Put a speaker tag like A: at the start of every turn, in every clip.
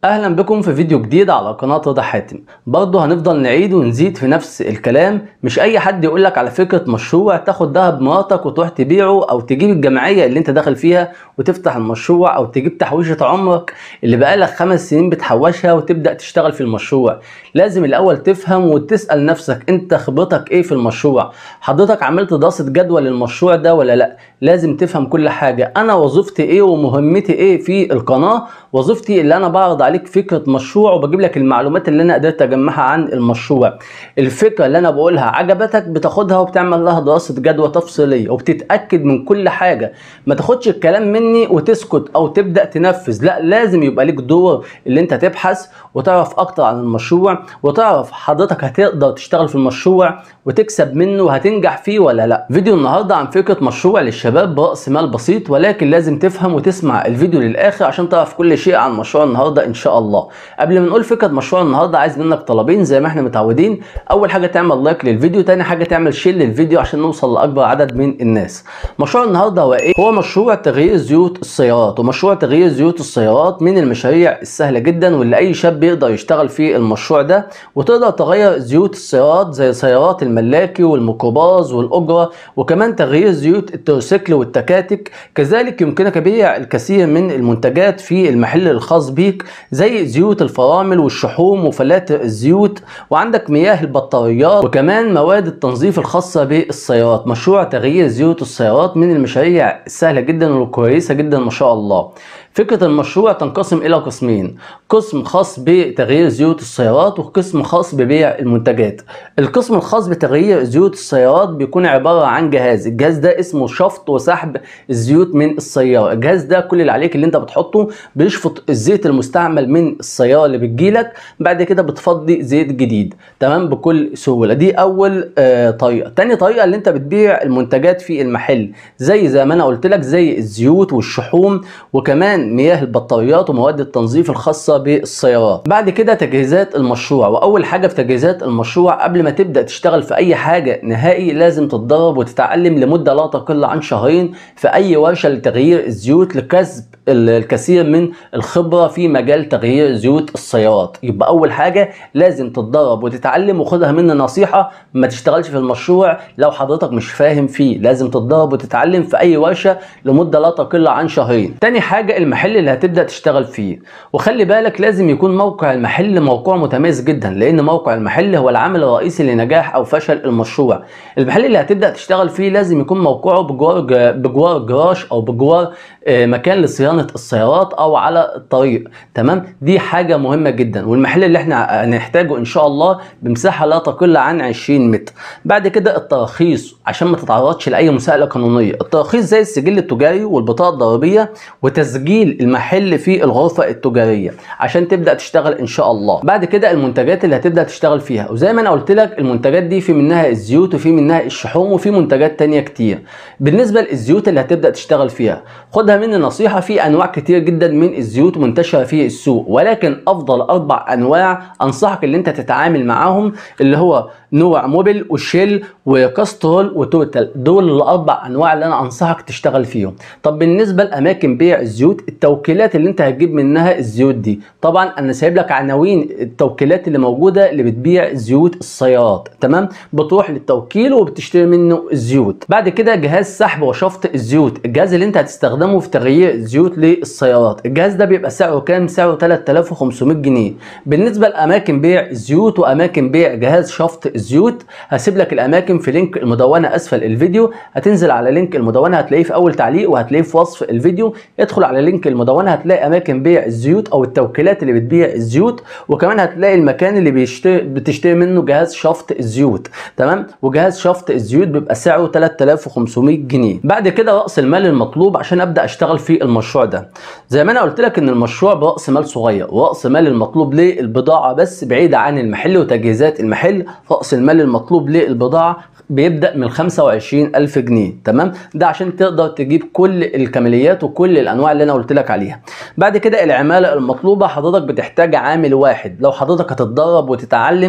A: اهلا بكم في فيديو جديد على قناة رضا حاتم برضه هنفضل نعيد ونزيد في نفس الكلام مش اي حد يقولك على فكرة مشروع تاخد دهب مراتك وتروح تبيعه او تجيب الجمعية اللي انت داخل فيها وتفتح المشروع او تجيب تحويشة عمرك اللي بقالك خمس سنين بتحوشها وتبدأ تشتغل في المشروع لازم الاول تفهم وتسأل نفسك انت خبرتك ايه في المشروع حضرتك عملت دراسة جدوى للمشروع ده ولا لا لازم تفهم كل حاجة انا وظيفتي ايه ومهمتي ايه في القناة وظيفتي اللي انا بعرض عليك فكره مشروع وبجيب لك المعلومات اللي انا قدرت اجمعها عن المشروع الفكره اللي انا بقولها عجبتك بتاخدها وبتعمل لها دراسه جدوى تفصيليه وبتتاكد من كل حاجه ما تاخدش الكلام مني وتسكت او تبدا تنفذ لا لازم يبقى ليك دور اللي انت تبحث وتعرف اكتر عن المشروع وتعرف حضرتك هتقدر تشتغل في المشروع وتكسب منه وهتنجح فيه ولا لا فيديو النهارده عن فكره مشروع للشباب براس مال بسيط ولكن لازم تفهم وتسمع الفيديو للاخر عشان تعرف كل شيء عن مشروع النهارده ان شاء الله قبل ما نقول فكره مشروع النهارده عايز منك طلبين زي ما احنا متعودين اول حاجه تعمل لايك للفيديو تاني حاجه تعمل شير للفيديو عشان نوصل لاكبر عدد من الناس مشروع النهارده هو ايه هو مشروع تغيير زيوت السيارات ومشروع تغيير زيوت السيارات من المشاريع السهله جدا واللي اي شاب يقدر يشتغل في المشروع ده وتقدر تغير زيوت السيارات زي سيارات الملاكي والميكروباص والاجره وكمان تغيير زيوت التروسيكل والتكاتك كذلك يمكنك بيع الكثير من المنتجات في المحل الخاص بيك زي زيوت الفرامل والشحوم وفلاتر الزيوت وعندك مياه البطاريات وكمان مواد التنظيف الخاصه بالسيارات مشروع تغيير زيوت السيارات من المشاريع السهله جدا والكويسه جدا ما شاء الله فكرة المشروع تنقسم إلى قسمين قسم خاص بتغيير زيوت السيارات وقسم خاص ببيع المنتجات القسم الخاص بتغيير زيوت السيارات بيكون عبارة عن جهاز الجهاز ده اسمه شفط وسحب الزيوت من السيارة الجهاز ده كل اللي عليك اللي انت بتحطه بيشفط الزيت المستعمل من السيارة اللي بتجيلك بعد كده بتفضي زيت جديد تمام بكل سهولة دي أول آه طريقة تاني طريقة اللي انت بتبيع المنتجات في المحل زي زي ما أنا قلت لك زي الزيوت والشحوم وكمان مياه البطاريات ومواد التنظيف الخاصة بالسيارات بعد كده تجهيزات المشروع وأول حاجة في تجهيزات المشروع قبل ما تبدأ تشتغل في أي حاجة نهائي لازم تتدرب وتتعلم لمدة لا تقل عن شهرين في أي ورشة لتغيير الزيوت لكسب الكثير من الخبرة في مجال تغيير زيوت السيارات يبقى أول حاجة لازم تتدرب وتتعلم وخدها مني نصيحة ما تشتغلش في المشروع لو حضرتك مش فاهم فيه لازم تتدرب وتتعلم في أي ورشة لمدة لا تقل عن شهرين تاني حاجة المحل اللي هتبدأ تشتغل فيه وخلي بالك لازم يكون موقع المحل موقع متميز جدا لأن موقع المحل هو العامل الرئيسي لنجاح أو فشل المشروع المحل اللي هتبدأ تشتغل فيه لازم يكون موقعه بجوار بجوار جراج أو بجوار مكان لصيانه السيارات او على الطريق تمام دي حاجه مهمه جدا والمحل اللي احنا هنحتاجه ان شاء الله بمساحه لا تقل عن 20 متر بعد كده التراخيص عشان ما تتعرضش لاي مساءله قانونيه التراخيص زي السجل التجاري والبطاقه الضريبيه وتسجيل المحل في الغرفه التجاريه عشان تبدا تشتغل ان شاء الله بعد كده المنتجات اللي هتبدا تشتغل فيها وزي ما انا قلت لك المنتجات دي في منها الزيوت وفي منها الشحوم وفي منتجات تانية كتير بالنسبه للزيوت اللي هتبدا تشتغل فيها خدها مني نصيحه في انواع كتير جدا من الزيوت منتشره في السوق ولكن افضل اربع انواع انصحك ان انت تتعامل معاهم اللي هو نوع موبل وشيل وكاسترول وتوتال دول الاربع انواع اللي انا انصحك تشتغل فيهم طب بالنسبه لاماكن بيع الزيوت التوكيلات اللي انت هتجيب منها الزيوت دي طبعا انا سايب لك عناوين التوكيلات اللي موجوده اللي بتبيع زيوت السيارات تمام بتروح للتوكيل وبتشتري منه الزيوت بعد كده جهاز سحب وشفط الزيوت الجهاز اللي انت هتستخدمه في تغيير زيوت للسيارات الجهاز ده بيبقى سعره كام سعره 3500 جنيه بالنسبه لاماكن بيع الزيوت واماكن بيع جهاز شفط الزيوت هسيب لك الاماكن في لينك المدونه اسفل الفيديو هتنزل على لينك المدونه هتلاقيه في اول تعليق وهتلاقيه في وصف الفيديو ادخل على لينك المدونه هتلاقي اماكن بيع الزيوت او التوكيلات اللي بتبيع الزيوت وكمان هتلاقي المكان اللي بيشتري بتشتري منه جهاز شفط الزيوت تمام وجهاز شفط الزيوت بيبقى سعره 3500 جنيه بعد كده راس المال المطلوب عشان ابدا اشتغل في المشروع ده زي ما انا قلت لك ان المشروع براس مال صغير وراس مال المطلوب للبضاعه بس بعيده عن المحل وتجهيزات المحل راس المال المطلوب للبضاعه بيبدا من 25000 جنيه تمام ده عشان تقدر تجيب كل الكماليات وكل الانواع اللي انا قلت لك عليها بعد كده العماله المطلوبه حضرتك بتحتاج عامل واحد لو حضرتك هتتدرب وتتعلم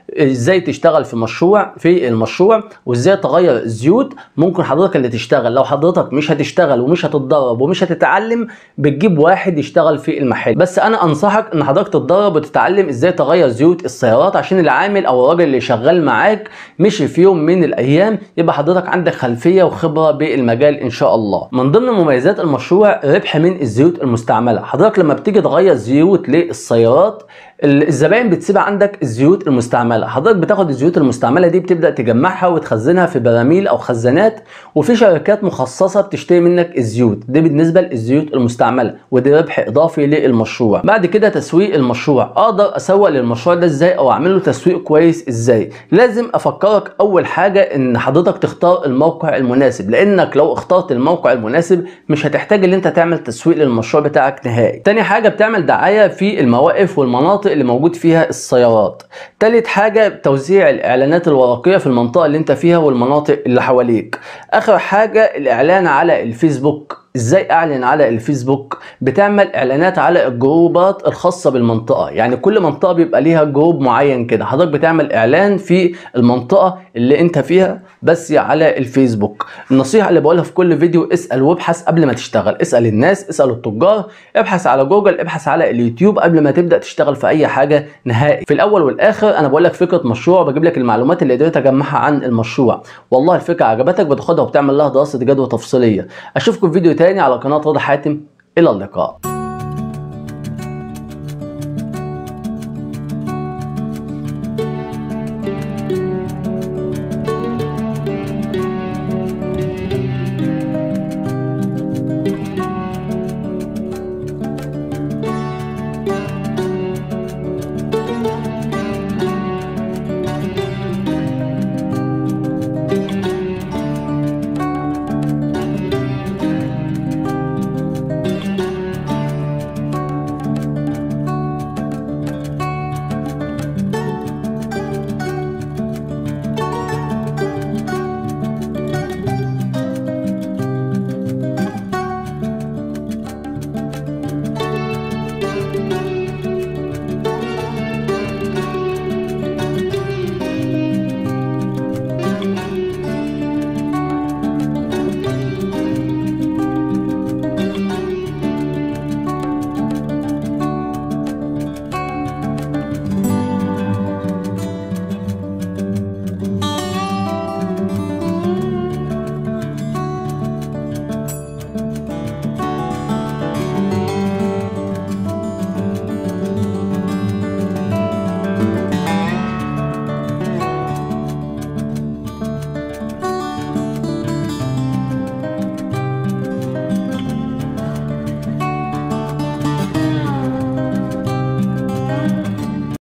A: ازاي تشتغل في مشروع في المشروع وازاي تغير الزيوت ممكن حضرتك اللي تشتغل لو حضرتك مش هتشتغل ومش هتتدرب ومش هتتعلم بتجيب واحد يشتغل في المحل بس انا انصحك ان حضرتك تتدرب وتتعلم ازاي تغير زيوت السيارات عشان العامل او الراجل اللي شغال معاك مشي في يوم من الايام يبقى حضرتك عندك خلفيه وخبره بالمجال ان شاء الله من ضمن مميزات المشروع ربح من الزيوت المستعمله حضرتك لما بتيجي تغير زيوت للسيارات الزبائن بتسيب عندك الزيوت المستعمله حضرتك بتاخد الزيوت المستعمله دي بتبدا تجمعها وتخزنها في براميل او خزانات وفي شركات مخصصه بتشتري منك الزيوت دي بالنسبه للزيوت المستعمله ودي ربح اضافي للمشروع بعد كده تسويق المشروع اقدر اسوق للمشروع ده ازاي او اعمل له تسويق كويس ازاي لازم افكرك اول حاجه ان حضرتك تختار الموقع المناسب لانك لو اخترت الموقع المناسب مش هتحتاج ان انت تعمل تسويق للمشروع بتاعك نهائي تاني حاجه بتعمل دعايه في المواقف والمناطق اللي موجود فيها السيارات تالت حاجة توزيع الإعلانات الورقية في المنطقة اللي انت فيها والمناطق اللي حواليك آخر حاجة الإعلان على الفيسبوك ازاي اعلن على الفيسبوك بتعمل اعلانات على الجروبات الخاصه بالمنطقه يعني كل منطقه بيبقى ليها جروب معين كده حضرتك بتعمل اعلان في المنطقه اللي انت فيها بس على الفيسبوك النصيحه اللي بقولها في كل فيديو اسال وابحث قبل ما تشتغل اسال الناس اسال التجار ابحث على جوجل ابحث على اليوتيوب قبل ما تبدا تشتغل في اي حاجه نهائي في الاول والاخر انا بقول لك فكره مشروع بجيب لك المعلومات اللي قدرت اجمعها عن المشروع والله الفكره عجبتك بتاخدها وبتعمل لها دراسه جدوى تفصيليه اشوفكم في فيديو تاني على قناه رضا حاتم الى اللقاء